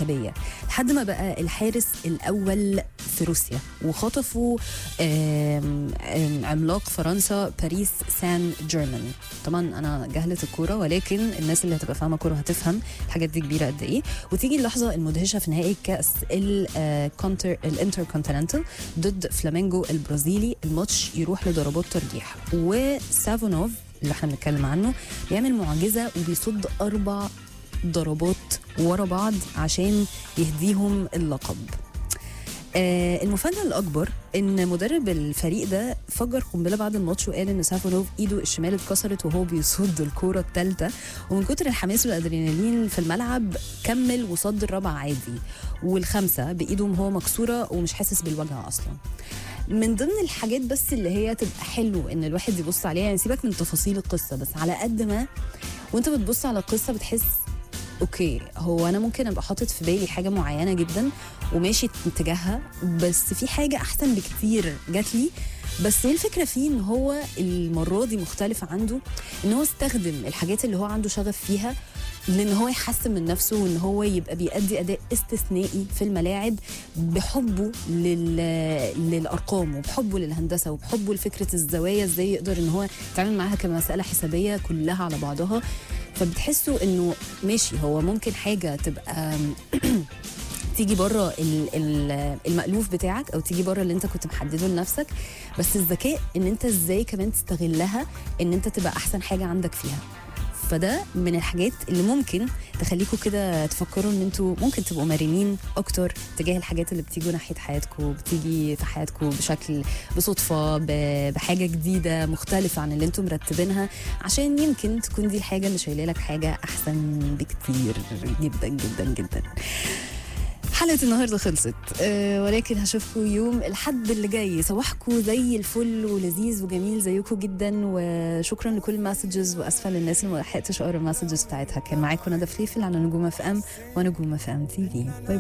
مكتبيه لحد ما بقى الحارس الاول في روسيا وخطفوا آم، آم، عملاق فرنسا باريس سان جيرمان طبعا انا جهله الكوره ولكن الناس اللي هتبقى فاهمه كوره هتفهم الحاجات دي كبيره قد ايه وتيجي اللحظه المدهشه في نهائي كاس الكونتر الانتر كونتيننتال ضد فلامينجو البرازيلي الماتش يروح لضربات ترجيح وسافونوف اللي احنا بنتكلم عنه بيعمل معجزه وبيصد اربع ضربات ورا بعض عشان يهديهم اللقب آه المفاجأة الأكبر إن مدرب الفريق ده فجر قنبلة بعد الماتش وقال إن سافونوف إيده الشمال اتكسرت وهو بيصد الكورة الثالثة ومن كتر الحماس والأدرينالين في الملعب كمل وصد الرابعة عادي والخامسة بإيده هو مكسورة ومش حاسس بالوجع أصلا من ضمن الحاجات بس اللي هي تبقى حلو ان الواحد يبص عليها يعني سيبك من تفاصيل القصه بس على قد ما وانت بتبص على القصه بتحس اوكي هو انا ممكن ابقى حاطط في بالي حاجه معينه جدا وماشي اتجاهها بس في حاجه احسن بكتير جات لي بس هي الفكره فيه ان هو المره دي مختلفه عنده ان هو استخدم الحاجات اللي هو عنده شغف فيها لان هو يحسن من نفسه وان هو يبقى بيأدي اداء استثنائي في الملاعب بحبه لل... للارقام وبحبه للهندسه وبحبه لفكره الزوايا ازاي يقدر ان هو يتعامل معاها كمساله حسابيه كلها على بعضها فبتحسوا انه ماشي هو ممكن حاجه تبقى تيجي بره ال- ال- المألوف بتاعك او تيجي بره اللي انت كنت محدده لنفسك بس الذكاء ان انت ازاي كمان تستغلها ان انت تبقى احسن حاجه عندك فيها فده من الحاجات اللي ممكن تخليكم كده تفكروا ان انتوا ممكن تبقوا مرنين اكتر تجاه الحاجات اللي بتيجوا ناحيه حياتكم بتيجي في حياتكم بشكل بصدفه ب- بحاجه جديده مختلفه عن اللي انتم مرتبينها عشان يمكن تكون دي الحاجه اللي شايله لك حاجه احسن بكتير جدا جدا جدا حلقة النهاردة خلصت أه ولكن هشوفكم يوم الحد اللي جاي صباحكم زي الفل ولذيذ وجميل زيكم جدا وشكرا لكل المسجز واسفه للناس اللي ما لحقتش اقرا المسجز بتاعتها كان معاكم ندى فليفل على نجوم اف ام ونجوم اف ام تي في باي